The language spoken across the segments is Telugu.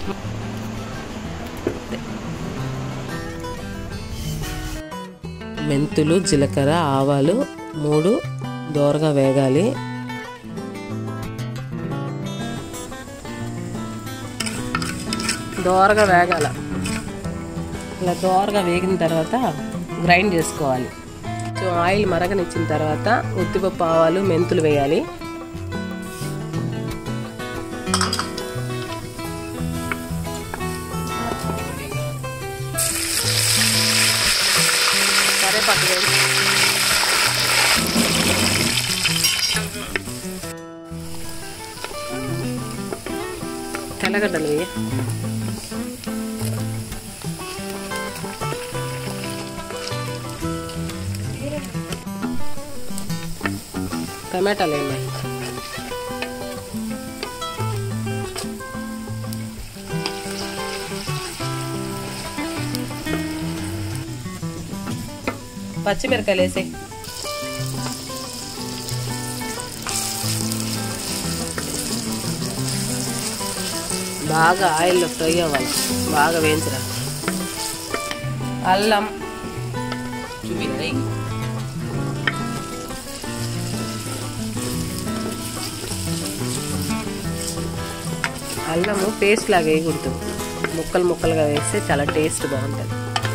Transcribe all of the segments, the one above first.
మెంతులు జీలకర్ర ఆవాలు మూడు దోరగా వేగాలి దోరగా వేగాల ఇలా దోరగా వేగిన తర్వాత గ్రైండ్ చేసుకోవాలి కొంచెం ఆయిల్ మరగనిచ్చిన తర్వాత ఉద్దిపప్పు ఆవాలు మెంతులు వేయాలి కరేపాకు వేసి తెల్లగడ్డలు వేయ టమాటాలు వేయండి పచ్చిమిరకాయలు వేసే బాగా ఆయిల్లో ఫ్రై అవ్వాలి బాగా వేయించరా అల్లం చూపించాయి అల్లము పేస్ట్ లాగా వేయకూడదు ముక్కలు ముక్కలుగా వేస్తే చాలా టేస్ట్ బాగుంటుంది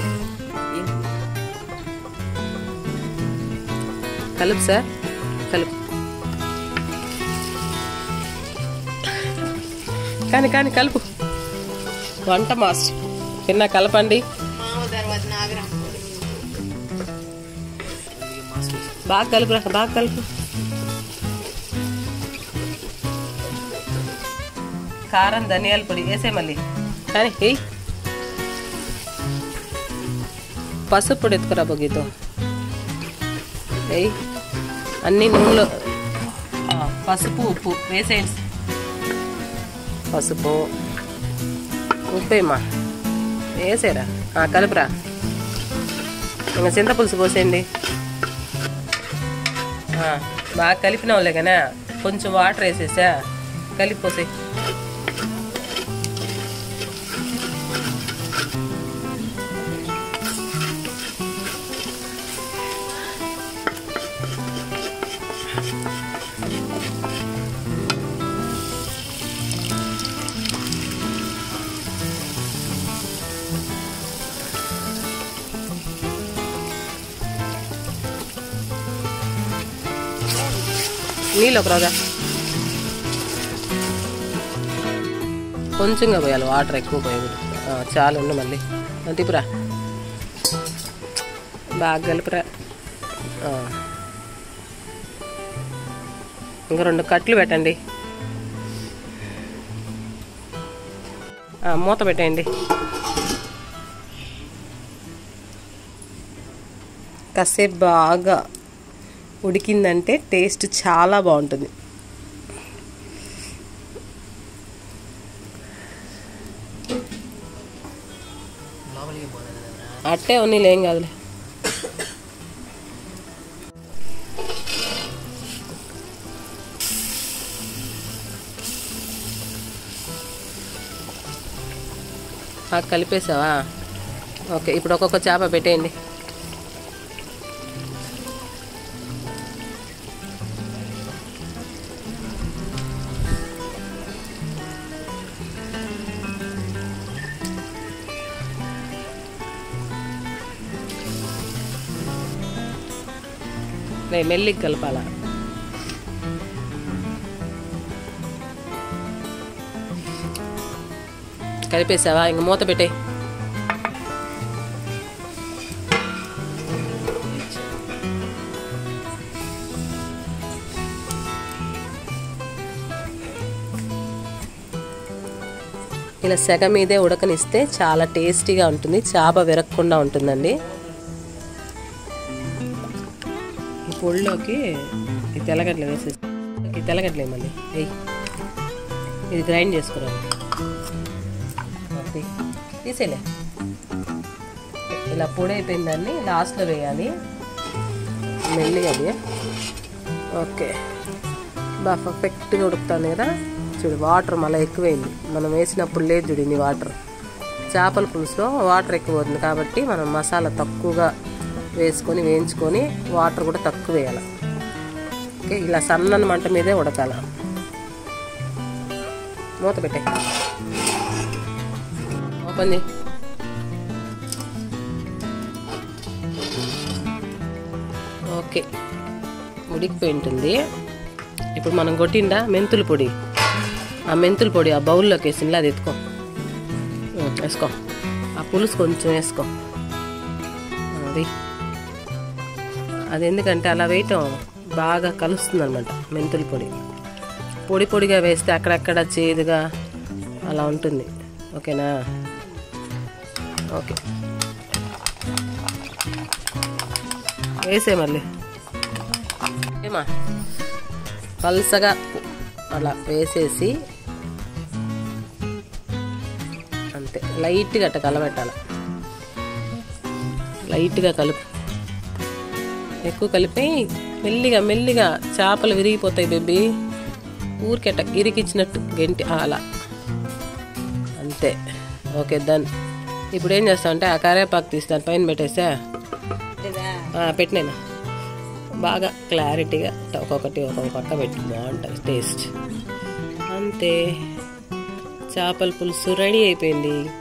కలుపు సార్ కలుపు కానీ కానీ కలుపు వంట మాస్టర్ తిన్నా కలపండి బాగా కలుపురా బాగా కలుపు కారం ధనియాల పొడి వేసే మళ్ళీ కానీ ఏయ్ పసుపు పొడి ఎత్తుకురా బొగ్గితో ఏయ్ అన్ని నూనెలో ఆ, పసుపు ఉప్పు వేసేయండి పసుపు ఉప్పేమ్మా వేసేరా ఆ, కలుపురా ఇంకా చింతపులుసు పోసేయండి ఆ, బాగా కలిపిన వాళ్ళే కానీ కొంచెం వాటర్ వేసేసా కలిపి పోసే నీళ్ళు ఒక రోజా కొంచెంగా పోయాలి వాటర్ ఎక్కువ పోయకూడదు ఆ, చాలు ఉండు మళ్ళీ ఆ, తిప్పురా బాగా కలిపిరా ఆ. ఇంకా రెండు కట్లు పెట్టండి ఆ, మూత పెట్టేయండి కాసేపు బాగా ఉడికిందంటే టేస్ట్ చాలా బాగుంటుంది అట్టే ఉంది ఏం కాదులే బాగా కలిపేసావా ఓకే ఇప్పుడు ఒక్కొక్క చేప పెట్టేయండి లే మెల్లికి కలపాల కలిపేసావా ఇంక మూత పెట్టే ఇలా సెగ మీదే ఉడకనిస్తే చాలా టేస్టీగా ఉంటుంది చేప విరగకుండా ఉంటుందండి ఈ పొడిలోకి ఈ తెల్లగడ్డలు వేసేసి ఈ తెల్లగడ్డలు మళ్ళీ వెయ్యి ఇది గ్రైండ్ చేసుకురాలి ఓకే తీసేలే ఇలా పొడి అయిపోయిన దాన్ని లాస్ట్లో వేయాలి మెల్లిగా అది ఓకే బాగా పర్ఫెక్ట్గా ఉడుకుతాను కదా చూడు వాటర్ మళ్ళీ ఎక్కువైంది మనం వేసినప్పుడు లేదు చూడు ఇన్ని వాటర్ చేపల పులుసులో వాటర్ ఎక్కువ అవుతుంది కాబట్టి మనం మసాలా తక్కువగా వేసుకొని వేయించుకొని వాటర్ కూడా తక్కువ వేయాలి ఓకే ఇలా సన్నని మంట మీదే ఉడకాల మూత పెట్టే ఓపెన్ చేయి ఓకే ఉడికిపోయి ఉంటుంది ఇప్పుడు మనం కొట్టిండా మెంతుల పొడి ఆ మెంతుల పొడి ఆ బౌల్లోకి వేసిందిలే అది ఎత్తుకో ఉం, వేసుకో ఆ పులుసు కొంచెం వేసుకో అది అది ఎందుకంటే అలా వేయటం బాగా కలుస్తుంది అనమాట మెంతుల పొడి పొడి పొడిగా వేస్తే అక్కడక్కడ చేదుగా అలా ఉంటుంది ఓకేనా ఓకే వేసే మళ్ళీ ఏమా పల్సగా అలా వేసేసి అంతే లైట్గా అట్ట కలబెట్టాలి లైట్గా కలుపు ఎక్కువ కలిపి మెల్లిగా మెల్లిగా చేపలు విరిగిపోతాయి బేబీ ఊరికెట్ట ఇరికిచ్చినట్టు గెంటి అలా అంతే ఓకే డన్ ఇప్పుడు ఏం చేస్తావు అంటే ఆ కరేపాకు తీసి దాని పైన పెట్టేసా పెట్టినాను బాగా క్లారిటీగా ఒక్కొక్కటి ఒక్కొక్క పక్క పెట్టి బాగుంటుంది టేస్ట్ అంతే చేపల పులుసు రెడీ అయిపోయింది